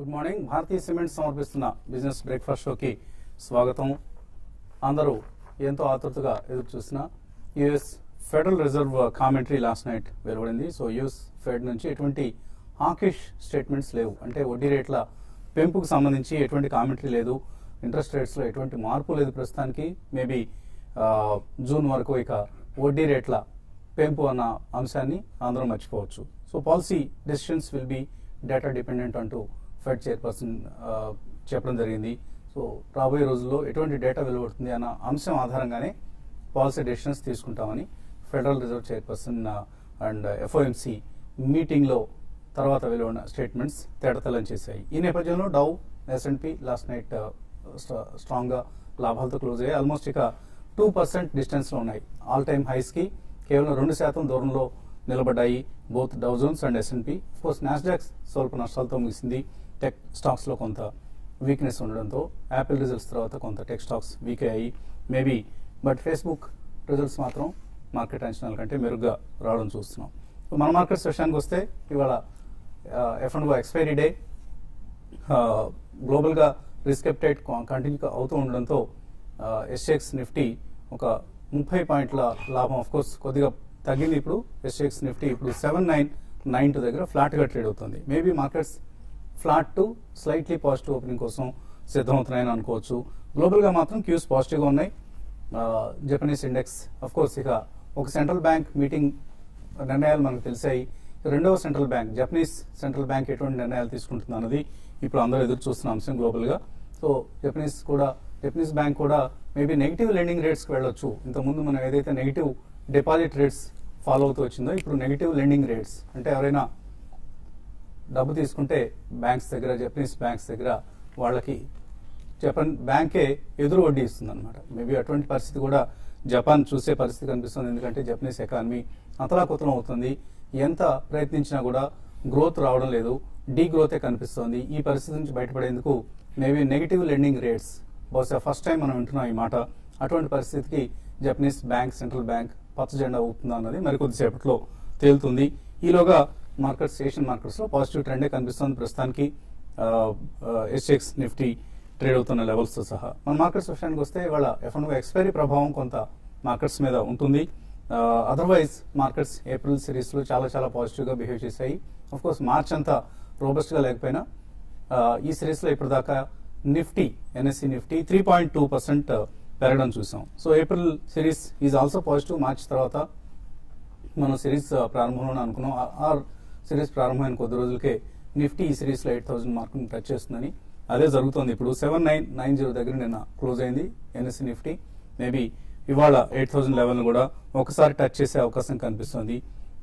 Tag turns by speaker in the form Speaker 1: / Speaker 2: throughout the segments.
Speaker 1: Good morning Bharatiya cement సమర్పిస్తున్న business breakfast షోకి స్వాగతం అందరూ ఎంతో ఆతృతగా ఎదురు చూసిన US Federal Reserve commentary last night వెలువడింది సో యుఎస్ ఫెడ్ నుంచి ఎటువంటి హాకిష్ స్టేట్మెంట్స్ లేవు అంటే వడ్డీ రేట్ల పెంపుకు సంబంధించి ఎటువంటి కామెంటరీ లేదు ఇంట్రెస్ట్ రేట్స్లో ఎటువంటి మార్పు లేదు ప్రస్తుతానికి మేబీ జూన్ వరకు ఇక వడ్డీ రేట్ల పెంపు అన్న అంశాన్ని అందరం మర్చిపోవచ్చు so policy decisions will be data dependent అంటూ ఫెడ్ చైర్పర్సన్ చెప్పడం జరిగింది సో రాబోయే రోజుల్లో ఎటువంటి డేటా వెలువడుతుంది అన్న అంశం ఆధారంగానే పాలసీ డెసిషన్స్ తీసుకుంటామని Federal Reserve chairperson and FOMC మీటింగ్లో తర్వాత వెలువడిన స్టేట్మెంట్స్ తేడతలం చేశాయి ఈ నేపథ్యంలో డౌ ఎస్ఎన్పి లాస్ట్ నైట్ స్ట్రాంగ్గా లాభాలతో క్లోజ్ అయ్యాయి ఆల్మోస్ట్ ఇక టూ పర్సెంట్ డిస్టెన్స్లో ఉన్నాయి ఆల్ టైమ్ హైస్కి కేవలం రెండు శాతం దూరంలో నిలబడ్డాయి బోత్ డౌజోన్స్ అండ్ ఎస్ఎన్పి కోర్స్ నాస్డాక్స్ స్వల్ప నష్టాలతో ముగిసింది టెక్ స్టాక్స్లో కొంత వీక్నెస్ ఉండడంతో యాపిల్ రిజల్ట్స్ తర్వాత కొంత టెక్ స్టాక్స్ వీక్ అయ్యాయి మేబీ బట్ ఫేస్బుక్ రిజల్ట్స్ మాత్రం మార్కెట్ అంచనాల కంటే మెరుగ్గా రావడం చూస్తున్నాం సో మన మార్కెట్ సెషన్కి వస్తే ఇవాళ ఎఫ్ అండ్ ఎక్స్పైరీ డే గ్లోబల్గా రిస్క్ ఎప్టైట్ కంటిన్యూ అవుతూ ఉండడంతో ఎస్ఎక్స్ నిఫ్టీ ఒక ముప్పై పాయింట్ల లాభం ఆఫ్ కోర్స్ కొద్దిగా తగ్గింది ఇప్పుడు ఎస్ఎక్స్ నిఫ్టీ ఇప్పుడు సెవెన్ నైన్ నైన్ టూ దగ్గర ఫ్లాట్గా ట్రేడ్ అవుతుంది maybe markets flat to slightly positive opening కోసం సిద్ధమవుతున్నాయని అనుకోవచ్చు గ్లోబల్గా మాత్రం క్యూస్ పాజిటివ్గా ఉన్నాయి జపనీస్ ఇండెక్స్ అఫ్ కోర్స్ ఇక ఒక సెంట్రల్ బ్యాంక్ మీటింగ్ నిర్ణయాలు మనకు తెలిసాయి రెండవ central bank Japanese central bank ఎటువంటి నిర్ణయాలు తీసుకుంటుంది అన్నది ఇప్పుడు అందరూ ఎదురు చూస్తున్న అంశం గ్లోబల్గా సో జపనీస్ కూడా జపనీస్ బ్యాంక్ కూడా మేబీ నెగిటివ్ లెండింగ్ రేట్స్కి వెళ్ళొచ్చు ఇంతకుముందు మనం ఏదైతే నెగిటివ్ డిపాజిట్ రేట్స్ ఫాలో అవుతూ వచ్చిందో ఇప్పుడు నెగిటివ్ లెండింగ్ రేట్స్ అంటే ఎవరైనా డబ్బు తీసుకుంటే బ్యాంక్స్ దగ్గర జపనీస్ బ్యాంక్స్ దగ్గర వాళ్ళకి జపాన్ బ్యాంకే ఎదురు వడ్డీ ఇస్తుంది అనమాట మేబీ అటువంటి పరిస్థితి కూడా జపాన్ చూసే పరిస్థితి కనిపిస్తుంది ఎందుకంటే జపనీస్ ఎకానమీ అతలాకుతలం అవుతుంది ఎంత ప్రయత్నించినా కూడా గ్రోత్ రావడం లేదు డీ గ్రోతే కనిపిస్తోంది ఈ పరిస్థితి నుంచి బయటపడేందుకు మేబీ నెగిటివ్ లెండింగ్ రేట్స్ బహుశా ఫస్ట్ టైం మనం వింటున్నాం ఈ మాట అటువంటి పరిస్థితికి జపనీస్ బ్యాంక్ సెంట్రల్ బ్యాంక్ పచ్చ జెండా ఊపుతుందా అన్నది మరి కొద్దిసేపట్లో తేలుతుంది ఈలోగా మార్కెట్స్ ఏషియన్ మార్కెట్స్ లో పాజిటివ్ ట్రెండే కనిపిస్తుంది ప్రస్తుతానికి ఎస్ఎక్స్ నిఫ్టీ ట్రేడ్ అవుతున్న లెవెల్స్ తో సహా మన మార్కెట్స్ విషయానికి వస్తే ఇవాళ ఎఫ్ఎన్ ఎక్స్పైరీ ప్రభావం కొంత మార్కెట్స్ మీద ఉంటుంది అదర్వైజ్ మార్కెట్స్ ఏప్రిల్ సిరీస్ లో చాలా చాలా పాజిటివ్ గా బిహేవ్ చేశాయి అఫ్ కోర్స్ మార్చ్ అంతా రోబస్ట్ గా లేకపోయినా ఈ సిరీస్ లో ఇప్పటిదాకా Nifty NSE Nifty three point two percent పెరగడం చూసాం so April series is also positive March తర్వాత మనం సిరీస్ ప్రారంభంలో అనుకున్నాం ఆర్ సిరీస్ ప్రారంభమైన కొద్ది రోజులకే నిఫ్టీ ఈ సిరీస్ లో ఎయిట్ థౌసండ్ మార్క్ టచ్ చేస్తుందని అదే జరుగుతోంది ఇప్పుడు సెవెన్ నైన్ నైన్ జీరో దగ్గర నిన్న క్లోజ్ అయింది ఎన్ఎస్సి నిఫ్టీ మేబీ ఇవాళ ఎయిట్ థౌసండ్ లెవెల్ కూడా ఒకసారి టచ్ చేసే అవకాశం కనిపిస్తుంది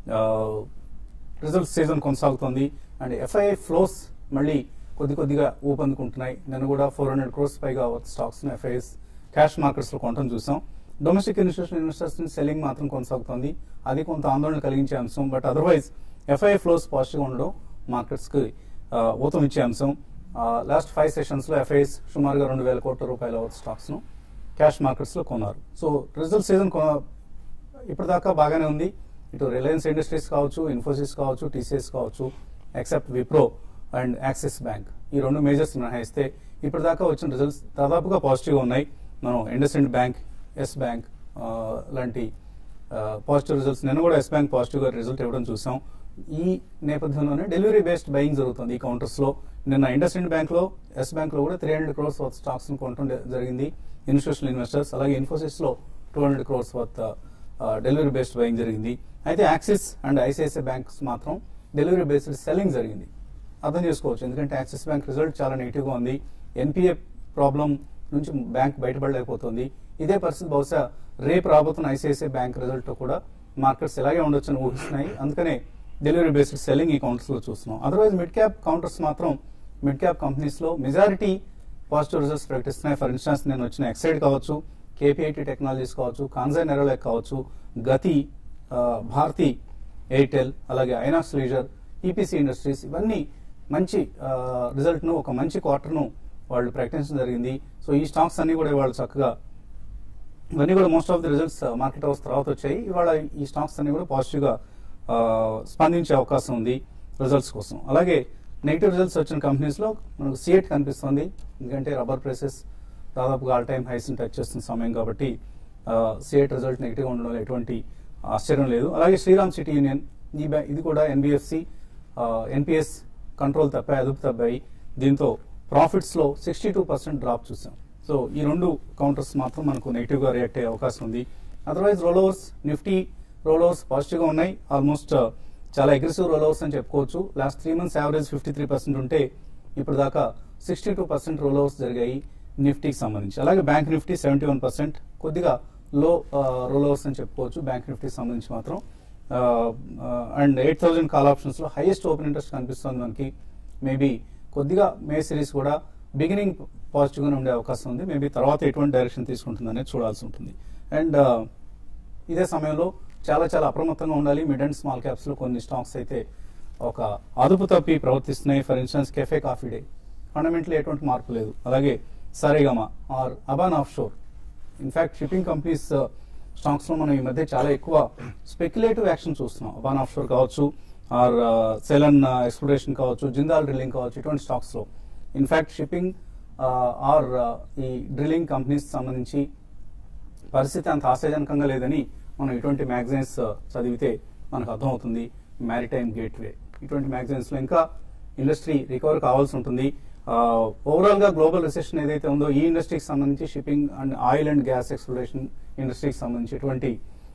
Speaker 1: రిజల్ట్ సీజన్ కొనసాగుతోంది అండ్ ఎఫ్ఐఐ ఫ్లోస్ మళ్ళీ కొద్ది కొద్దిగా ఊపందుకుంటున్నాయి నేను కూడా ఫోర్ హండ్రెడ్ క్రోర్స్ పైగా స్టాక్స్ ఎఫ్ఐఎస్ క్యాష్ మార్కెట్స్ లో కొనడం చూసాం డొమెస్టిక్ ఇన్స్టిట్యూషన్ ఇన్వెస్టర్స్ సెల్లింగ్ మాత్రం కొనసాగుతోంది అది కొంత ఆందోళన కలిగించే అంశం but otherwise FII flows positive ఉండడం మార్కెట్స్ కి ఊతం ఇచ్చే అంశం లాస్ట్ ఫైవ్ సెషన్స్ లో ఎఫ్ఐఎస్ సుమారుగా రెండు వేల కోట్ల రూపాయల స్టాక్స్ ను క్యాష్ మార్కెట్స్ లో కొన్నారు సో రిజల్ట్ సీజన్ ఇప్పటిదాకా బాగానే ఉంది ఇటు రిలయన్స్ ఇండస్ట్రీస్ కావచ్చు ఇన్ఫోసిస్ కావచ్చు టీసీఎస్ కావచ్చు except Wipro and Axis bank ఈ రెండు మేజర్స్ మినహాయిస్తే ఇప్పటిదాకా వచ్చిన రిజల్ట్స్ దాదాపుగా పాజిటివ్గా ఉన్నాయి మనం ఇండస్ఇండ్ బ్యాంక్ ఎస్ బ్యాంక్ లాంటి పాజిటివ్ రిజల్ట్స్ నేను కూడా ఎస్ బ్యాంక్ పాజిటివ్గా రిజల్ట్ ఇవ్వడం చూసాం ఈ నేపథ్యంలోనే డెలివరీ బేస్డ్ బయింగ్ జరుగుతుంది ఈ కౌంటర్స్ లో నిన్న ఇండస్ఇండ్ బ్యాంక్ లో ఎస్ బ్యాంక్ లో కూడా three hundred crores worth stocks కొనడం జరిగింది ఇన్స్టిట్యూషనల్ ఇన్వెస్టర్స్ అలాగే ఇన్ఫోసిస్ లో two hundred crores worth delivery based buying జరిగింది అయితే యాక్సిస్ అండ్ ఐసిఐసిఐ బ్యాంక్స్ మాత్రం డెలివరీ బేస్డ్ సెల్లింగ్ జరిగింది అర్థం చేసుకోవచ్చు ఎందుకంటే యాక్సిస్ బ్యాంక్ రిజల్ట్ చాలా నెగిటివ్ గా ఉంది ఎన్పిఏ ప్రాబ్లం నుంచి బ్యాంక్ బయటపడలేకపోతుంది ఇదే పరిస్థితి బహుశా రేపు రాబోతున్న ఐసిఐసిఐ బ్యాంక్ రిజల్ట్ కూడా మార్కెట్స్ ఇలాగే ఉండొచ్చని ఊహిస్తున్నాయి అందుకనే డెలివరీ బేస్డ్ సెల్లింగ్ ఈ కౌంటర్స్ లో చూస్తున్నాం అదర్వైజ్ మిడ్ క్యాప్ కౌంటర్స్ మాత్రం మిడ్ క్యాప్ కంపెనీస్ లో మెజారిటీ పాజిటివ్ రిజల్ట్స్ ప్రకటిస్తున్నాయి ఫర్ ఇన్స్టాన్స్ నేను వచ్చిన ఎక్సైడ్ కావచ్చు కేపీఐటీ టెక్నాలజీస్ కావచ్చు కాన్జైన్ ఎరోలెక్ కావచ్చు గతి భారతి ఎయిర్టెల్ అలాగే ఐనాక్స్ లీజర్ ఈపీసీ ఇండస్ట్రీస్ ఇవన్నీ మంచి రిజల్ట్ ను ఒక మంచి క్వార్టర్ ను వాళ్ళు ప్రకటించడం జరిగింది సో ఈ స్టాక్స్ అన్ని కూడా వాళ్ళు చక్కగా ఇవన్నీ కూడా most of the results market hours తర్వాత వచ్చాయి ఇవాళ ఈ స్టాక్స్ అన్ని కూడా పాజిటివ్ గా స్పందించే అవకాశం ఉంది రిజల్ట్స్ కోసం అలాగే నెగిటివ్ రిజల్ట్స్ వచ్చిన కంపెనీస్ లో మనకు సిఎట్ కనిపిస్తుంది ఎందుకంటే రబ్బర్ ప్రైసెస్ దాదాపుగా ఆల్ టైమ్ హైస్ టచ్ చేస్తున్న సమయం కాబట్టి సిఎట్ రిజల్ట్ నెగిటివ్ ఉండడం ఎటువంటి ఆశ్చర్యం లేదు అలాగే శ్రీరామ్ సిటీ యూనియన్ ఈ బ్యా ఇది కూడా ఎన్బిఎఫ్సి ఎన్పిఎస్ కంట్రోల్ తప్పాయి అదుపు తప్పాయి దీంతో ప్రాఫిట్స్ లో సిక్స్టీ టూ పర్సెంట్ డ్రాప్ చూసాం సో ఈ రెండు కౌంటర్స్ మాత్రం మనకు నెగిటివ్ గా రియాక్ట్ అయ్యే అవకాశం ఉంది otherwise rollovers Nifty rollovers positive గా ఉన్నాయి ఆల్మోస్ట్ చాలా అగ్రెసివ్ రోలోవర్స్ అని చెప్పుకోవచ్చు last three months average fifty three percent ఉంటే ఇప్పుడు దాకా సిక్స్టీ టూ పర్సెంట్ రోలోవర్స్ జరిగాయి నిఫ్టీకి సంబంధించి అలాగే bank Nifty seventy one percent కొద్దిగా లో రోలోవర్స్ అని చెప్పుకోవచ్చు బ్యాంక్ నిఫ్టీకి సంబంధించి మాత్రం and eight thousand call options లో హైయెస్ట్ ఓపెన్ ఇంట్రెస్ట్ కనిపిస్తుంది మనకి మేబీ కొద్దిగా మే సిరీస్ కూడా బిగినింగ్ పాజిటివ్ గానే ఉండే అవకాశం ఉంది మేబీ తర్వాత ఎటువంటి డైరెక్షన్ తీసుకుంటుంది అనేది చూడాల్సి ఉంటుంది అండ్ ఇదే సమయంలో చాలా చాలా అప్రమత్తంగా ఉండాలి మిడ్ అండ్ స్మాల్ క్యాప్స్ లో కొన్ని స్టాక్స్ అయితే ఒక అదుపు తప్పి ప్రవర్తిస్తున్నాయి for instance Cafe Coffee Day fundamental ఎటువంటి మార్పు లేదు అలాగే Saregama or Aban offshore in fact shipping companies stocks లో మనం ఈ మధ్య చాలా ఎక్కువ స్పెక్యులేటివ్ యాక్షన్ చూస్తున్నాం అబాన్ ఆఫ్ షోర్ కావచ్చు ఆర్ సెలన్ ఎక్స్ప్లోరేషన్ కావచ్చు జిందాల్ డ్రిల్లింగ్ కావచ్చు ఇటువంటి స్టాక్స్ లో ఇన్ఫాక్ట్ షిప్పింగ్ ఆర్ ఈ డ్రిల్లింగ్ కంపెనీస్ సంబంధించి పరిస్థితి అంత ఆశాజనకంగా లేదని మనం ఇటువంటి మ్యాగజైన్స్ చదివితే మనకు అర్థమవుతుంది మ్యారిటైమ్ గేట్వే ఇటువంటి మ్యాగజైన్స్ లో ఇంకా ఇండస్ట్రీ రికవర్ కావాల్సి ఉంటుంది ఓవరాల్ గా గ్లోబల్ రిసెషన్ ఏదైతే ఉందో ఈ ఇండస్ట్రీకి సంబంధించి shipping and oil and gas exploration ఇండస్ట్రీకి సంబంధించి ఎటువంటి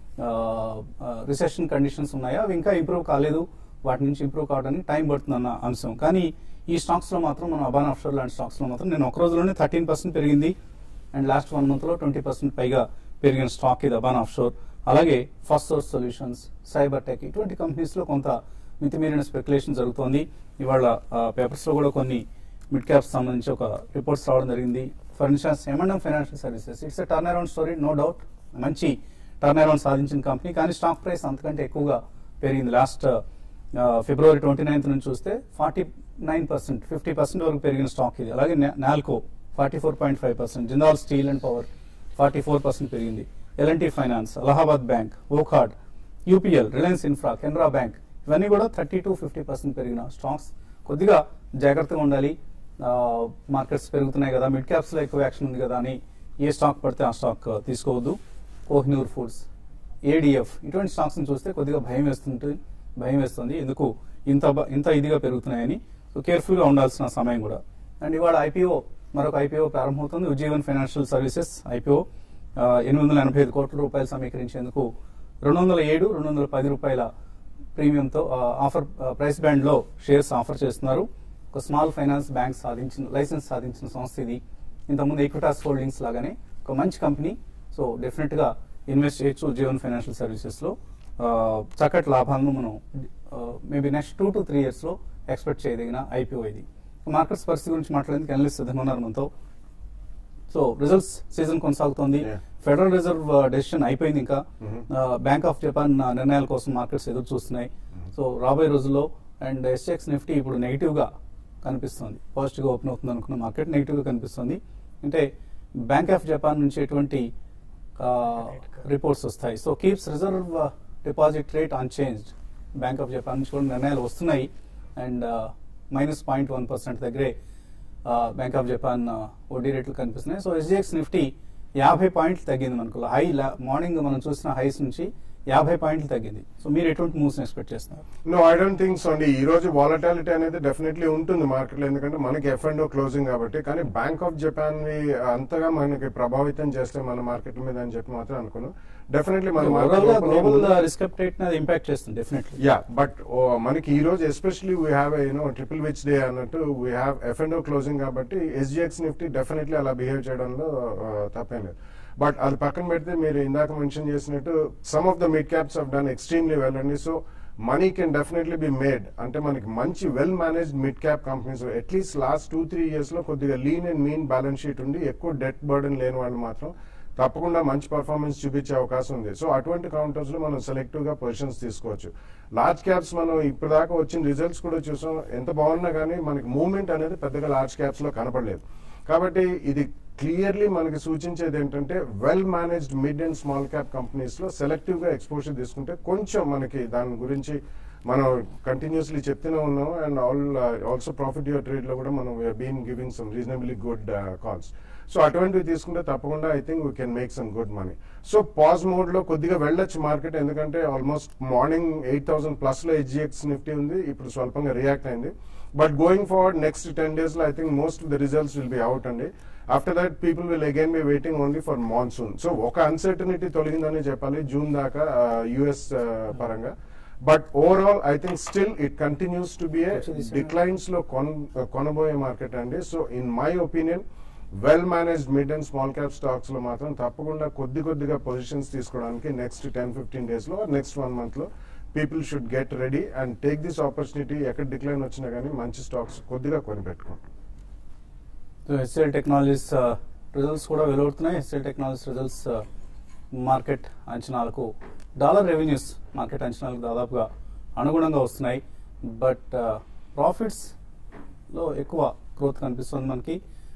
Speaker 1: రిసెషన్ కండిషన్స్ ఉన్నాయో అవి ఇంకా ఇంప్రూవ్ కాలేదు వాటి నుంచి ఇంప్రూవ్ కావడానికి టైం పడుతుందన్న అంశం కానీ ఈ స్టాక్స్ లో మాత్రం మనం అబాన్ ఆఫ్షోర్ లాంటి స్టాక్స్ లో మాత్రం నేను ఒక రోజులోనే థర్టీన్ పర్సెంట్ పెరిగింది అండ్ లాస్ట్ వన్ మంత్ లో ట్వంటీ పర్సెంట్ పైగా పెరిగిన స్టాక్ ఇది అబాన్ ఆఫ్షోర్ అలాగే first source solutions cyber tech ఇటువంటి కంపెనీస్ లో కొంత మితిమీరిన స్పెక్యులేషన్ జరుగుతోంది ఇవాళ పేపర్స్ లో కూడా కొన్ని మిడ్ క్యాప్స్ సంబంధించి ఒక రిపోర్ట్స్ రావడం జరిగింది ఫర్ ఇన్స్టాన్స్ ఎమండం financial services it's turn around story no doubt మంచి టర్న్ అరౌండ్ సాధించిన కంపెనీ కానీ స్టాక్ ప్రైస్ అంతకంటే ఎక్కువగా పెరిగింది లాస్ట్ ఫిబ్రవరి ట్వంటీ నైన్త్ నుంచి చూస్తే forty nine percent fifty percent వరకు పెరిగిన స్టాక్ ఇది అలాగే NALCO forty four point five percent Jindal steel and power forty four percent పెరిగింది L and T finance Allahabad bank Wockhardt UPL Reliance infra Canara bank ఇవన్నీ కూడా థర్టీ టు ఫిఫ్టీ పర్సెంట్ పెరిగిన స్టాక్స్ కొద్దిగా జాగ్రత్తగా ఉండాలి మార్కెట్స్ పెరుగుతున్నాయి కదా మిడ్ క్యాప్స్ లో ఎక్కువ యాక్షన్ ఉంది కదా అని ఏ స్టాక్ పడితే ఆ స్టాక్ తీసుకోవద్దు కోహినూర్ ఫుడ్స్ ఏడిఎఫ్ ఇటువంటి స్టాక్స్ ని చూస్తే కొద్దిగా భయం వేస్తుంటుంది భయం వేస్తుంది ఎందుకు ఇంత బ- ఇంత ఇదిగా పెరుగుతున్నాయని సో కేర్ఫుల్ గా ఉండాల్సిన సమయం కూడా అండ్ ఇవాళ ఐపీఓ మరొక ఐపీఓ ప్రారంభమవుతుంది ఉజ్జీవన్ ఫైనాన్షియల్ సర్వీసెస్ ఐపీఓ ఎనిమిది వందల ఎనభై ఐదు కోట్ల రూపాయలు సమీకరించేందుకు రెండు వందల ఏడు రెండు వందల పది రూపాయల ప్రీమియంతో ఆఫర్ ప్రైస్ బ్యాండ్ లో షేర్స్ ఆఫర్ చేస్తున్నారు ఒక స్మాల్ ఫైనాన్స్ బ్యాంక్ సాధించిన లైసెన్స్ సాధించిన సంస్థ ఇది ఇంతకుముందు ఈక్విటాస్ హోల్డింగ్స్ లాగానే ఒక మంచి కంపెనీ సో డెఫినెట్ గా ఇన్వెస్ట్ చేయొచ్చు జీవన్ ఫైనాన్షియల్ సర్వీసెస్ లో ఆ, చక్కటి లాభాలను మనం maybe next two to three years లో ఎక్స్పెక్ట్ చేయదగిన ఐపీఓ ఇది మార్కెట్స్ పరిస్థితి గురించి మాట్లాడేందుకు అనలిస్ట్ సిద్ధంగా ఉన్నారు మనతో సో రిజల్ట్స్ సీజన్ కొనసాగుతోంది
Speaker 2: Yeah.
Speaker 1: ఫెడరల్ రిజర్వ్ డెసిషన్ అయిపోయింది ఇంకా
Speaker 2: Mhm.
Speaker 1: బ్యాంక్ ఆఫ్ జపాన్ ఆ, నిర్ణయాల కోసం మార్కెట్స్ ఎదురు చూస్తున్నాయి సో రాబోయే రోజుల్లో అండ్ ఎస్ఎక్స్ నిఫ్టీ ఇప్పుడు నెగిటివ్ గా కనిపిస్తుంది పాజిటివ్ గా ఓపెన్ అవుతుంది అనుకున్న మార్కెట్ నెగిటివ్ గా కనిపిస్తుంది అంటే బ్యాంక్ ఆఫ్ జపాన్ నుంచి ఎటువంటి రిపోర్ట్స్ వస్తాయి so keeps reserve deposit rate unchanged bank of Japan నుంచి కూడా నిర్ణయాలు వస్తున్నాయి and minus point one percent దగ్గరే బ్యాంక్ ఆఫ్ జపాన్ వడ్డీ రేట్లు కనిపిస్తున్నాయి సో ఎస్జిఎక్స్ నిఫ్టీ యాభై పాయింట్లు తగ్గింది మనకు హై మార్నింగ్ మనం చూసిన హైస్ నుంచి యాభై పాయింట్లు తగ్గింది సో మీరు ఎటువంటి మూవ్స్ ఎక్స్పెక్ట్ చేస్తున్నారు
Speaker 2: no I don't think so అండి ఈ రోజు వాలటాలిటీ అనేది డెఫినెట్లీ ఉంటుంది మార్కెట్ లో ఎందుకంటే మనకి ఎఫ్ అండ్ క్లోజింగ్ కాబట్టి కానీ బ్యాంక్ ఆఫ్ జపాన్ వి అంతగా మనకి ప్రభావితం చేస్తే మన మార్కెట్ మీద అని చెప్పి మాత్రం అనుకున్నాను డెఫినెట్లీ మన
Speaker 1: ఓవరాల్ గా గ్లోబల్
Speaker 2: మార్కెట్
Speaker 1: రిస్క్ అప్టేట్ అది ఇంపాక్ట్ చేస్తుంది డెఫినెట్లీ
Speaker 2: యా బట్ మనకి ఈ రోజు especially we have you know triple witch day అన్నట్టు we have F and closing కాబట్టి ఎస్జిఎక్స్ నిఫ్టీ డెఫినెట్లీ అలా బిహేవ్ చేయడంలో uh, తప్పేం లేదు బట్ అది పక్కన పెడితే మీరు ఇందాక మెన్షన్ చేసినట్టు some of the mid caps have done extremely well అండి so money can definitely be made అంటే మనకి మంచి well managed mid cap companies at least last two three years లో కొద్దిగా lean and mean balance sheet ఉండి ఎక్కువ debt burden లేని వాళ్ళు మాత్రం తప్పకుండా మంచి పర్ఫార్మెన్స్ చూపించే అవకాశం ఉంది సో అటువంటి కౌంటర్స్ లో మనం సెలెక్టివ్ గా పొజిషన్స్ తీసుకోవచ్చు లార్జ్ క్యాప్స్ మనం ఇప్పటిదాకా వచ్చిన రిజల్ట్స్ కూడా చూసాం ఎంత బాగున్నా కానీ మనకి మూవ్మెంట్ అనేది పెద్దగా లార్జ్ క్యాప్స్ లో కనపడలేదు కాబట్టి ఇది క్లియర్లీ మనకి సూచించేది ఏంటంటే well managed mid and small cap companies లో సెలెక్టివ్ గా ఎక్స్పోజర్ తీసుకుంటే కొంచెం మనకి దాని గురించి మనం కంటిన్యూస్లీ చెప్తూనే ఉన్నాం and all also profit your trade లో కూడా మనం been giving some reasonably good calls so అటువంటివి తీసుకుంటే తప్పకుండా I think we can make some good money so pause mode లో కొద్దిగా వెళ్ళొచ్చు మార్కెట్ ఎందుకంటే almost morning eight thousand plus లో హెచ్జిఎక్స్ నిఫ్టీ ఉంది ఇప్పుడు స్వల్పంగా రియాక్ట్ అయింది but going forward next ten days లో I think most the results will be out అండి after that people will again be waiting only for monsoon so ఒక uncertainty తొలగిందని చెప్పాలి జూన్ దాకా యుఎస్ పరంగా but overall I think still it continues to be declines లో కొన్ కొనబోయే market అండి so in my opinion well managed mid and small cap stocks లో మాత్రం తప్పకుండా కొద్ది కొద్దిగా పొజిషన్స్ తీసుకోవడానికి నెక్స్ట్ టెన్ ఫిఫ్టీన్ డేస్ లో నెక్స్ట్ వన్ మంత్ లో people should get ready and take this opportunity ఎక్కడ డిక్లైన్ వచ్చినా కానీ మంచి స్టాక్స్ కొద్దిగా కొని పెట్టుకోండి
Speaker 1: హెచ్ఎల్ టెక్నాలజీస్ రిజల్ట్స్ కూడా వెలువడుతున్నాయి హెచ్ఎల్ టెక్నాలజీస్ రిజల్ట్స్ మార్కెట్ అంచనాలకు డాలర్ రెవెన్యూస్ మార్కెట్ అంచనాలకు దాదాపుగా అనుగుణంగా వస్తున్నాయి బట్ ప్రాఫిట్స్ లో ఎక్కువ గ్రోత్ కనిపిస్తుంది మనకి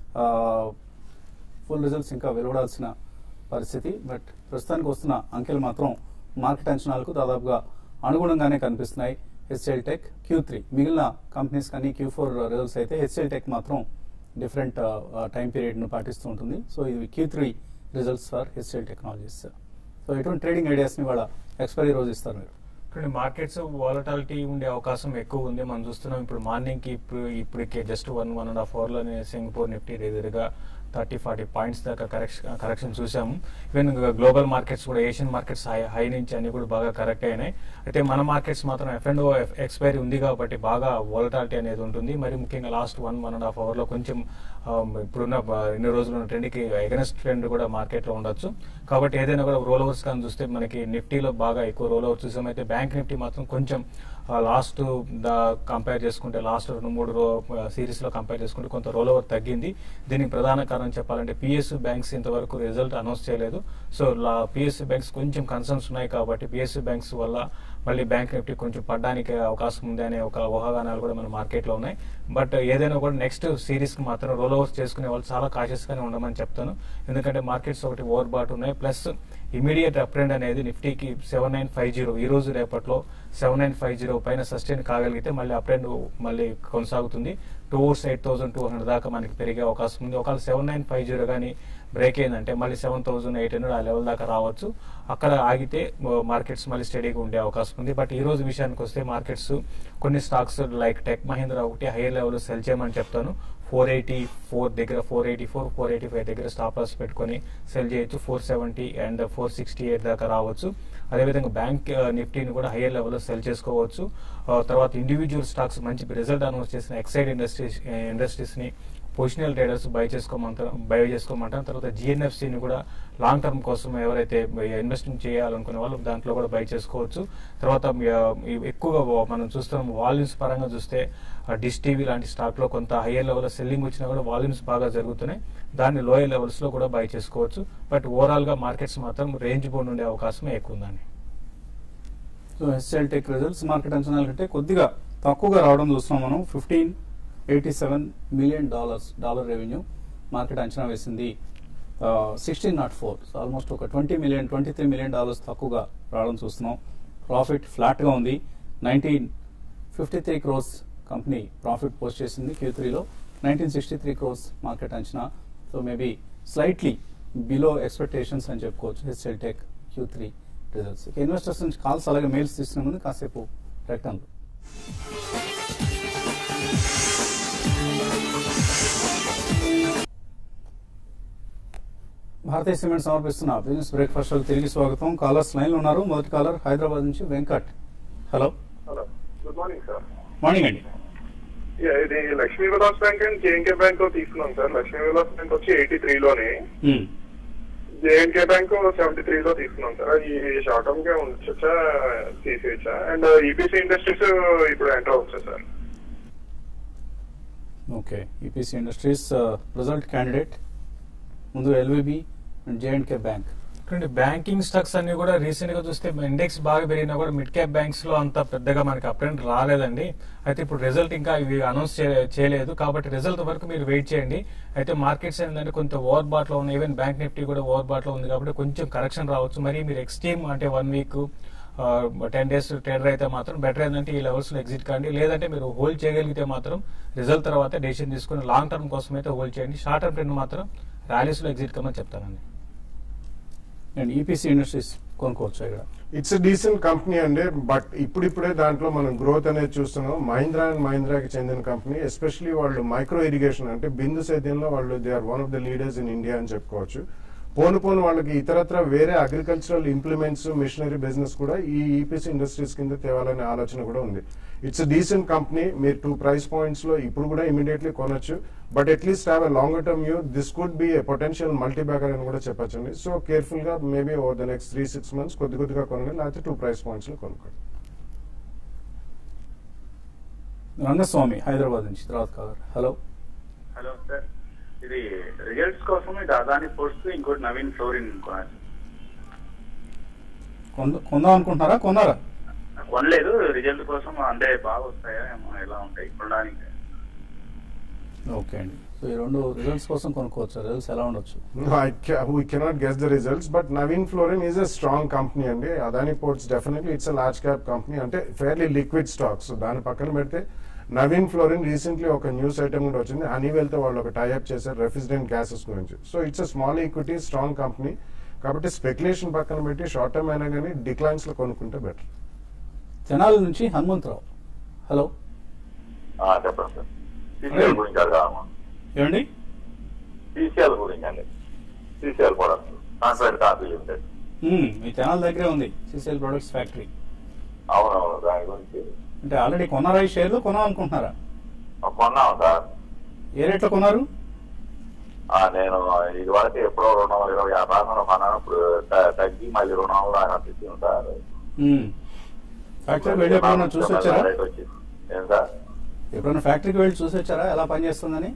Speaker 1: ఫుల్ రిజల్ట్స్ ఇంకా వెలువడాల్సిన పరిస్థితి బట్ ప్రస్తుతానికి వస్తున్న అంకెలు మాత్రం మార్కెట్ అంచనాలకు దాదాపుగా అనుగుణంగానే కనిపిస్తున్నాయి హెచ్ఎల్ టెక్ క్యూ త్రీ మిగిలిన కంపెనీస్ కానీ క్యూ ఫోర్ రిజల్ట్స్ అయితే హెచ్ఎల్ టెక్ మాత్రం డిఫరెంట్ టైం పీరియడ్ ను పాటిస్తూ ఉంటుంది సో ఇది Q three results for HCL technologies so ఎటువంటి ట్రేడింగ్ ఐడియాస్ ని వాళ్ళ ఎక్స్పైరీ రోజు ఇస్తారు మీరు
Speaker 3: ఇక్కడ మార్కెట్స్ వాలటాలిటీ ఉండే అవకాశం ఎక్కువ ఉంది మనం చూస్తున్నాం ఇప్పుడు మార్నింగ్ కి ఇప్పుడు ఇప్పటికే just one one and half hour లోనే సింగపూర్ నిఫ్టీ ఎదురుగా థర్టీ ఫార్టీ పాయింట్స్ దాకా కరెక్షన్ కరెక్షన్ చూసాము ఈవెన్ గ్లోబల్ మార్కెట్స్ కూడా ఏషియన్ మార్కెట్స్ హై హై నుంచి అన్ని కూడా బాగా కరెక్ట్ అయినాయి అయితే మన మార్కెట్స్ మాత్రం ఎఫ్ అండ్ ఎక్స్పైరీ ఉంది కాబట్టి బాగా వాలటాలిటీ అనేది ఉంటుంది మరి ముఖ్యంగా last one one and half hour లో కొంచెం ఆ, ఇప్పుడున్న బ- ఇన్ని రోజులు ట్రెండ్ కి ఎగనెస్ట్ ట్రెండ్ కూడా మార్కెట్ లో ఉండొచ్చు కాబట్టి ఏదైనా కూడా రోల్ ఓవర్స్ కానీ చూస్తే మనకి నిఫ్టీలో బాగా ఎక్కువ రోల్ ఓవర్ చూసాం అయితే బ్యాంక్ నిఫ్టీ మాత్రం కొంచెం లాస్ట్ దా కంపేర్ చేసుకుంటే లాస్ట్ రెండు మూడు రో సిరీస్ లో కంపేర్ చేసుకుంటే కొంత రోల్ ఓవర్ తగ్గింది దీనికి ప్రధాన కారణం చెప్పాలంటే పిఎస్యు బ్యాంక్స్ ఇంతవరకు రిజల్ట్ అనౌన్స్ చేయలేదు సో పిఎస్యు బ్యాంక్స్ కొంచెం కన్సర్న్స్ ఉన్నాయి కాబట్టి పిఎస్యు బ్యాంక్స్ వల్ల మళ్ళీ బ్యాంక్ నిఫ్టీ కొంచెం పడడానికి అవకాశం ఉంది అనే ఒక ఊహాగానాలు కూడా మన మార్కెట్ లో ఉన్నాయి బట్ ఏదైనా కూడా నెక్స్ట్ సిరీస్ కి మాత్రం రోల్ ఓవర్స్ చేసుకునే వాళ్ళు చాలా కాషియస్ గానే ఉండమని చెప్తాను ఎందుకంటే మార్కెట్స్ ఒకటి ఓవర్ బాట్ ఉన్నాయి ప్లస్ ఇమీడియట్ అప్ ట్రెండ్ అనేది నిఫ్టీకి సెవెన్ నైన్ ఫైవ్ జీరో ఈ రోజు రేపట్లో సెవెన్ నైన్ ఫైవ్ జీరో పైన సస్టైన్ కాగలిగితే మళ్ళీ అప్ ట్రెండ్ మళ్ళీ కొనసాగుతుంది towards eight thousand two hundred దాకా మనకి పెరిగే అవకాశం ఉంది ఒకవేళ సెవెన్ నైన్ ఫైవ్ జీరో కానీ బ్రేక్ అయిందంటే మళ్ళీ సెవెన్ థౌసండ్ ఎయిట్ హండ్రెడ్ ఆ లెవెల్ దాకా రావచ్చు అక్కడ ఆగితే మార్కెట్స్ మళ్ళీ స్టడీగా ఉండే అవకాశం ఉంది బట్ ఈ రోజు విషయానికి వస్తే మార్కెట్స్ కొన్ని స్టాక్స్ లైక్ టెక్ మహీంద్రా ఒకటి హైయర్ లెవెల్ సెల్ చేయమని చెప్తాను ఫోర్ ఎయిటీ ఫోర్ దగ్గర four eighty four four eighty five దగ్గర స్టాప్ లాస్ పెట్టుకొని సెల్ చేయొచ్చు four seventy and four sixty eight దాకా రావచ్చు అదేవిధంగా బ్యాంక్ నిఫ్టీని కూడా హైయర్ లెవెల్లో సెల్ చేసుకోవచ్చు ఆ, తర్వాత ఇండివిజువల్ స్టాక్స్ మంచి రిజల్ట్ అనౌన్స్ చేసిన ఎక్సైడ్ ఇండస్ట్రీస్ ఇండస్ట్రీస్ ని పొజిషనల్ ట్రేడర్స్ బై చేసుకోమంటారు బై చేసుకోమంటారు తర్వాత జిఎన్ఎఫ్సిని కూడా లాంగ్ టర్మ్ కోసం ఎవరైతే ఇన్వెస్ట్మెంట్ చేయాలనుకునే వాళ్ళు దాంట్లో కూడా బై చేసుకోవచ్చు తర్వాత ఆ, ఈ ఎక్కువగా వా- మనం చూస్తున్నాం వాల్యూమ్స్ పరంగా చూస్తే డిష్ టీవీ లాంటి స్టాక్ లో కొంత హయ్యర్ లెవెల్ సెల్లింగ్ వచ్చినా కూడా వాల్యూమ్స్ బాగా జరుగుతున్నాయి దాన్ని లోయర్ లెవెల్స్ లో కూడా బై చేసుకోవచ్చు బట్ ఓవరాల్ గా మార్కెట్స్ మాత్రం రేంజ్ బోర్డ్ ఉండే అవకాశమే ఎక్కువ ఉందండి
Speaker 1: so HCL tech results market అంచనాల కంటే కొద్దిగా తక్కువగా రావడం చూస్తున్నాం మనం fifteen eighty seven million dollars dollar revenue market అంచనా వేసింది sixteen nought four so almost ఒక twenty million twenty three million dollars తక్కువగా రావడం చూస్తున్నాం ప్రాఫిట్ ఫ్లాట్గా ఉంది nineteen fifty three crores company profit post చేసింది క్యూ త్రీలో nineteen sixty three crores market అంచనా so maybe slightly below expectations అని చెప్పుకోవచ్చు HCL tech Q three results investors నుంచి కాల్స్ అలాగే మెయిల్స్ తీసుకునే ముందు కాసేపు ప్రకటనలు భారతీయ సిమెంట్ సమర్పిస్తున్న బిజినెస్ బ్రేక్ఫాస్ట్ షోకి తిరిగి స్వాగతం కాలర్స్ లైన్ లో ఉన్నారు మొదటి కాలర్ హైదరాబాద్ నుంచి Venkat hello
Speaker 4: hello good morning sir
Speaker 1: morning అండి
Speaker 4: యా, ఇది Lakshmi Vilas bank and J and K bank లో తీసుకున్నాం సార్ లక్ష్మీ విలాస్ బ్యాంక్ వచ్చి ఎయిటీ త్రీ లోనే
Speaker 1: Hmm.
Speaker 4: J and K bank seventy three లో తీసుకున్నాం సార్ ఈ షార్ట్ టర్మ్ గా ఉంచొచ్చా తీసేయచ్చా అండ్ ఈపీసీ ఇండస్ట్రీస్ ఇప్పుడు ఎంటర్ అవ్వచ్చా sir
Speaker 1: okay EPC industries result candidate ముందు ఎల్విబి అండ్ జేఎండ్కే బ్యాంక్
Speaker 3: చూడండి బ్యాంకింగ్ స్టాక్స్ అన్ని కూడా రీసెంట్ గా చూస్తే ఇండెక్స్ బాగా పెరిగినా కూడా మిడ్ క్యాప్ బ్యాంక్స్ లో అంత పెద్దగా మనకి అప్రెంట్ రాలేదండి అయితే ఇప్పుడు రిజల్ట్ ఇంకా ఇవి అనౌన్స్ చేయలేదు కాబట్టి రిజల్ట్ వరకు మీరు వెయిట్ చేయండి అయితే మార్కెట్స్ ఏంటంటే కొంత ఓవర్ బాట్ లో ఉన్నాయి ఈవెన్ బ్యాంక్ నిఫ్టీ కూడా ఓవర్ బాట్ లో ఉంది కాబట్టి కొంచెం కరెక్షన్ రావచ్చు మరి మీరు ఎక్స్ట్రీమ్ అంటే one week ten days trader అయితే మాత్రం బెటర్ ఏంటంటే ఈ లెవెల్స్ లో ఎగ్జిట్ కాండి లేదంటే మీరు హోల్డ్ చేయగలిగితే మాత్రం రిజల్ట్ తర్వాత డెసిషన్ తీసుకుని లాంగ్ టర్మ్ కోసం అయితే హోల్డ్ చేయండి షార్ట్ టర్మ్ ట్రెండ్ మాత్రం ర్యాలీస్ లో ఎగ్జిట్ కమ్మని చెప్తానండి
Speaker 1: అండ్ ఈపీసీ ఇండస్ట్రీస్ కొనుక్కోవచ్చు ఇక్కడ
Speaker 2: ఇట్స్ డీసెంట్ కంపెనీ అండి బట్ ఇప్పుడిప్పుడే దాంట్లో మనం గ్రోత్ అనేది చూస్తున్నాం మహీంద్రా అండ్ మహీంద్రాకి చెందిన కంపెనీ ఎస్పెషలీ వాళ్ళు మైక్రో ఇరిగేషన్ అంటే బిందు సేద్యంలో వాళ్ళు they are one of the leaders in India అని చెప్పుకోవచ్చు పోను పోను వాళ్ళకి ఇతరత్ర వేరే అగ్రికల్చరల్ ఇంప్లిమెంట్స్ మిషనరీ బిజినెస్ కూడా ఈ ఈపీసీ ఇండస్ట్రీస్ కింద తేవాలనే ఆలోచన కూడా ఉంది ఇట్స్ డీసెంట్ కంపెనీ మీరు టూ ప్రైస్ పాయింట్స్ లో ఇప్పుడు కూడా ఇమీడియట్లీ కొనొచ్చు but at least have a longer term view this could be a potential multi bagger అని కూడా చెప్పొచ్చండి సో కేర్ఫుల్ గా maybe over the next three six months కొద్ది కొద్దిగా కొనండి లేకపోతే టూ ప్రైస్ పాయింట్స్ లో కొనుక్కోండి
Speaker 1: రంగస్వామి హైదరాబాద్ నుంచి తర్వాత కాలర్ హలో
Speaker 5: హలో సార్ ఇది రిజల్ట్స్ కోసం ఇది అదాని పోస్ట్ ఇంకోటి నవీన్ ఫ్లోరిన్ కొనాలి
Speaker 1: కొంద- కొందాం అనుకుంటున్నారా కొన్నారా
Speaker 5: కొనలేదు రిజల్ట్ కోసం అంటే బాగా వస్తాయా ఏమో ఎలా ఉంటాయి కొనడానికి
Speaker 1: ఓకే అండి సో ఈ రెండు రిజల్ట్స్ కోసం కొనుక్కోవచ్చు రిజల్ట్స్ ఎలా ఉండొచ్చు
Speaker 2: No, I ca- we cannot guess the results, but Navin Florin is a strong company అండి Adani ports definitely it's a large cap company అంటే ఫెయిర్లీ లిక్విడ్ స్టాక్ సో దాని పక్కన పెడితే నవీన్ ఫ్లోరిన్ రీసెంట్లీ ఒక న్యూస్ ఐటమ్ కూడా వచ్చింది హనీవెల్ తో వాళ్ళు ఒక టైఅప్ చేశారు రెఫ్రిజిరెంట్ గ్యాసెస్ గురించి so it's a small equity strong company కాబట్టి స్పెక్యులేషన్ పక్కన పెట్టి షార్ట్ టర్మ్ అయినా కానీ డిక్లైన్స్ లో కొనుక్కుంటే బెటర్
Speaker 1: తెనాలి నుంచి హనుమంతరావు హలో
Speaker 6: ఆ, చెప్పండి సార్ సీసీఎల్ గురించి అడగాలమ్మా
Speaker 1: ఏమండి
Speaker 6: సీసీఎల్ గురించి అండి CCL products confident coffee limited
Speaker 1: hmm, మీ తెనాలి దగ్గరే ఉంది సిసిఎల్ ప్రొడక్ట్స్ ఫ్యాక్టరీ
Speaker 6: అవునవును దాని గురించి
Speaker 1: అంటే ఆల్రెడీ కొన్నారా ఈ షేర్లు కొనాం అనుకుంటున్నారా
Speaker 6: కొన్నాం సార్
Speaker 1: ఏ రేట్లో కొన్నారు
Speaker 6: ఆ, నేను ఇది వరకు ఎప్పుడో రెండు వందల ఇరవై ఆరు రాకుండా కొన్నాను ఇప్పుడు త- తగ్గి మళ్ళీ రెండు వందల దాకా తెచ్చింది సార్
Speaker 1: మ్మ్. ఫ్యాక్టరీకి వెళ్ళి ఎప్పుడైనా చూసి వచ్చారా
Speaker 6: రేట్ వచ్చింది ఏం సార్
Speaker 1: ఎప్పుడైనా ఫ్యాక్టరీకి వెళ్ళి చూసి వచ్చారా ఎలా పనిచేస్తుందని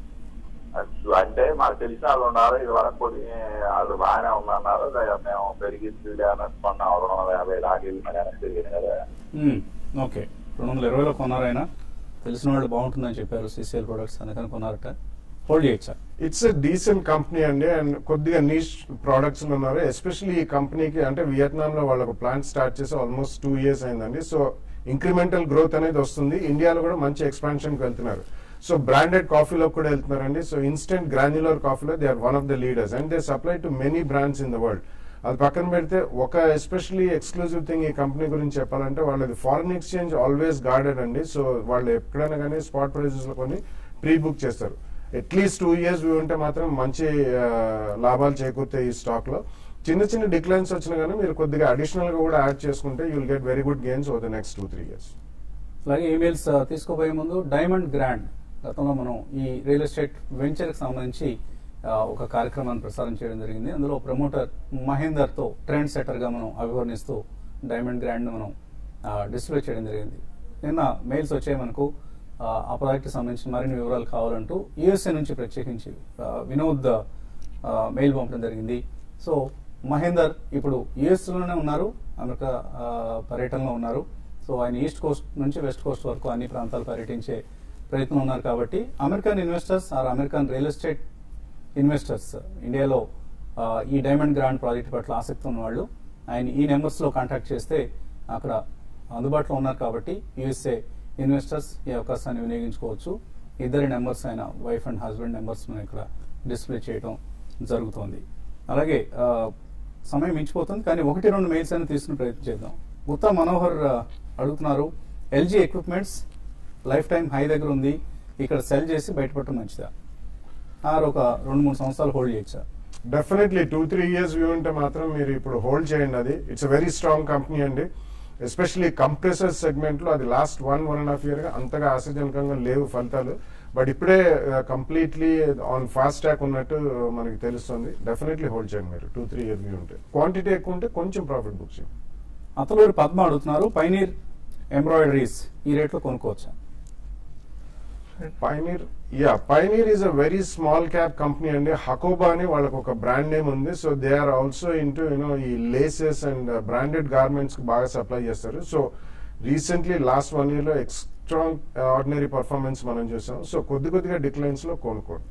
Speaker 6: అచ్చు- అంటే మాకు తెలిసిన వాళ్ళు ఉన్నారు ఇది వరకు కొన్ని వాళ్ళు బాగానే ఉందన్నారు దా- మేము పెరిగింది అన్నట్టు కొన్నాం రెండు వందల యాభై దాకా వెళ్ళి మళ్ళీ వెనక్కి తిరిగింది కదా
Speaker 1: మ్మ్. ఓకే రెండు వందల ఇరవైలో కొన్నారైనా తెలిసిన వాళ్ళు బాగుంటుందని చెప్పారు సిసిఎల్ ప్రొడక్ట్స్ అందుకని కొన్నారట హోల్డ్ చేయొచ్చా
Speaker 2: ఇట్స్ ఎ డీసెంట్ కంపెనీ అండి అండ్ కొద్దిగా నీష్ ప్రోడక్ట్స్ ఉన్నారు ఎస్పెషల్లీ ఈ కంపెనీకి అంటే వియత్నాం లో వాళ్ళకు ప్లాంట్ స్టార్ట్ చేసి ఆల్మోస్ట్ టూ ఇయర్స్ అయిందండి సో ఇంక్రిమెంటల్ గ్రోత్ అనేది వస్తుంది ఇండియాలో కూడా మంచి ఎక్స్పాన్షన్ కి వెళ్తున్నారు సో బ్రాండెడ్ కాఫీలో కూడా వెళ్తున్నారండి సో ఇన్స్టెంట్ గ్రాన్యులర్ కాఫీలో they are one of the leaders and they supply to many brands in the world అది పక్కన పెడితే ఒక ఎస్పెషల్లీ ఎక్స్క్లూజివ్ థింగ్ ఈ కంపెనీ గురించి చెప్పాలంటే వాళ్ళది ఫారిన్ ఎక్స్చేంజ్ ఆల్వేస్ గార్డెడ్ అండి సో వాళ్ళు ఎక్కడైనా కానీ స్పాట్ ప్రైజెస్ లో కొని ప్రీ బుక్ చేస్తారు అట్లీస్ట్ టూ ఇయర్స్ వ్యూ ఉంటే మాత్రం మంచి ఆ, లాభాలు చేకూరుతాయి ఈ స్టాక్ లో చిన్న చిన్న డిక్లైన్స్ వచ్చినా కానీ మీరు కొద్దిగా అడిషనల్ గా కూడా యాడ్ చేసుకుంటే you'll get very good gains over the next two three years
Speaker 1: అలాగే ఈమెయిల్స్ ఆ, తీసుకోబోయే ముందు డైమండ్ గ్రాండ్ గతంలో మనం ఈ రియల్ ఎస్టేట్ వెంచర్కి సంబంధించి ఆ, ఒక కార్యక్రమాన్ని ప్రసారం చేయడం జరిగింది అందులో ప్రమోటర్ మహేందర్ తో ట్రెండ్ సెటర్ గా మనం అభివర్ణిస్తూ డైమండ్ గ్రాండ్ ను మనం డిస్ప్లే చేయడం జరిగింది నిన్న మెయిల్స్ వచ్చాయి మనకు ఆ, ఆ ప్రాజెక్ట్ కి సంబంధించిన మరిన్ని వివరాలు కావాలంటూ యుఎస్ఏ నుంచి ప్రత్యేకించి ఆ, వినోద్ ఆ, మెయిల్ పంపడం జరిగింది సో మహేందర్ ఇప్పుడు యుఎస్ లోనే ఉన్నారు అమెరికా ఆ, పర్యటనలో ఉన్నారు సో ఆయన ఈస్ట్ కోస్ట్ నుంచి వెస్ట్ కోస్ట్ వరకు అన్ని ప్రాంతాలు పర్యటించే ప్రయత్నం ఉన్నారు కాబట్టి American investors or American real estate investors ఇండియాలో ఆ, ఈ డైమండ్ గ్రాండ్ ప్రాజెక్ట్ పట్ల ఆసక్తి ఉన్న వాళ్ళు ఆయన ఈ నెంబర్స్ లో కాంటాక్ట్ చేస్తే అక్కడ అందుబాటులో ఉన్నారు కాబట్టి యుఎస్ఏ ఇన్వెస్టర్స్ ఈ అవకాశాన్ని వినియోగించుకోవచ్చు ఇద్దరి నెంబర్స్ అయిన వైఫ్ అండ్ హస్బెండ్ నెంబర్స్ మనం ఇక్కడ డిస్ప్లే చేయడం జరుగుతోంది అలాగే ఆ, సమయం మించిపోతుంది కానీ ఒకటి రెండు మెయిల్స్ అయినా తీసుకుని ప్రయత్నం చేద్దాం ఉత్తా మనోహర్ ఆ, అడుగుతున్నారు LG equipments lifetime high దగ్గర ఉంది ఇక్కడ సెల్ చేసి బయటపడటం మంచిదా ఆర్ ఒక రెండు మూడు సంవత్సరాలు హోల్డ్ చేయొచ్చా
Speaker 2: definitely two three years view ఉంటే మాత్రం మీరు ఇప్పుడు హోల్డ్ చేయండి అది ఇట్స్ వెరీ స్ట్రాంగ్ కంపెనీ అండి ఎస్పెషలీ కంప్రెసర్ సెగ్మెంట్ లో అది last one one and half year గా అంతగా ఆశాజనకంగా లేవు ఫలితాలు బట్ ఇప్పుడే కంప్లీట్లీ ఆన్ ఫాస్ట్ ట్రాక్ ఉన్నట్టు మనకి తెలుస్తుంది డెఫినెట్లీ హోల్డ్ చేయండి మీరు టూ త్రీ ఇయర్ వ్యూ ఉంటే క్వాంటిటీ ఎక్కువ ఉంటే కొంచెం ప్రాఫిట్ బుక్ చేయండి
Speaker 1: అతలూరి పద్మ అడుగుతున్నారు పైనీర్ ఎంబ్రాయిడరీస్ ఈ రేట్లో కొనుక్కోవచ్చా
Speaker 2: Pioneer yeah Pioneer is a very small cap company అండి హకోబా అని వాళ్ళకి ఒక బ్రాండ్ నేమ్ ఉంది so they are also into you know ఈ లేసెస్ అండ్ బ్రాండెడ్ గార్మెంట్స్ కి బాగా సప్లై చేస్తారు so recently last one year లో ఎక్స్ట్రాంగ్ ఆర్డినరీ పర్ఫార్మెన్స్ మనం చూసాం సో కొద్ది కొద్దిగా డిక్లైన్స్ లో కొనుక్కోండి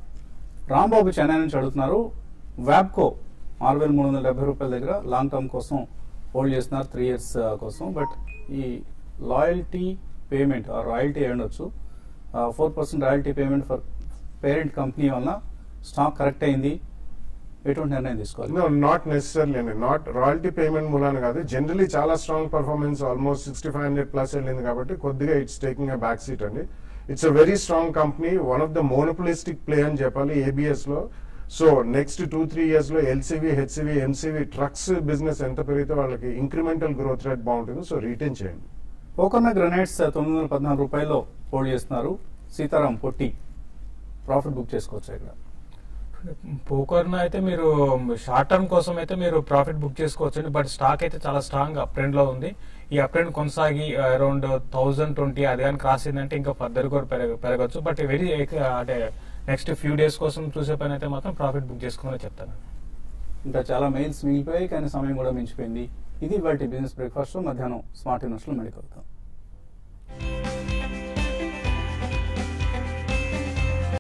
Speaker 1: రాంబాబు చెన్నై నుంచి అడుగుతున్నారు వ్యాబ్కో ఆరు వేల మూడు వందల డెబ్బై రూపాయల దగ్గర లాంగ్ టర్మ్ కోసం హోల్డ్ చేస్తున్నారు త్రీ ఇయర్స్ కోసం బట్ ఈ లాయల్టీ పేమెంట్ ఆ రాయల్టీ ఉండొచ్చు four percent royalty payment for parent company వలన స్టాక్ కరెక్ట్ అయింది ఎటువంటి నిర్ణయం తీసుకోవాలి
Speaker 2: నో నాట్ నెసెసర్లీ అండి నాట్ రాయల్టీ పేమెంట్ మూలాన కాదు జనరలీ చాలా strong performance almost sixty five hundred plus వెళ్ళింది కాబట్టి కొద్దిగా it's taking a back seat అండి it's a very strong company one of the monopolistic play అని చెప్పాలి ఏబిఎస్ లో so next two three years లో LCV HCV MCV trucks business ఎంత పెరిగితే వాళ్ళకి ఇంక్రిమెంటల్ గ్రోత్ రేట్ బాగుంటుందో సో రీటైన్ చేయండి
Speaker 1: పోకర్న గ్రనైట్స్ తొమ్మిది వందల పద్నాలుగు రూపాయల్లో హోల్డ్ చేస్తున్నారు సీతారాం పొట్టి ప్రాఫిట్ బుక్ చేసుకోవచ్చు ఇక్కడ
Speaker 3: పోకర్న అయితే మీరు షార్ట్ టర్మ్ కోసం అయితే మీరు ప్రాఫిట్ బుక్ చేసుకోవచ్చండి బట్ స్టాక్ అయితే చాలా స్ట్రాంగ్ అప్ ట్రెండ్ లో ఉంది ఈ అప్ ట్రెండ్ కొనసాగి అరౌండ్ థౌజండ్ ట్వంటీ అది కానీ క్రాస్ అయిందంటే ఇంకా ఫర్దర్ కూడా పెరగ పెరగచ్చు బట్ వెరీ అంటే నెక్స్ట్ ఫ్యూ డేస్ కోసం చూసే పని అయితే మాత్రం ప్రాఫిట్ బుక్ చేసుకోమని చెప్తాను
Speaker 1: ఇంకా చాలా మెయిల్స్ మిగిలిపోయాయి కానీ సమయం కూడా మించిపోయింది ఇది వాటి బిజినెస్ బ్రేక్ఫాస్ట్ మధ్యాహ్నం స్మార్ట్ ఇన్వెస్ట్లో మళ్ళీ కలుగుతాం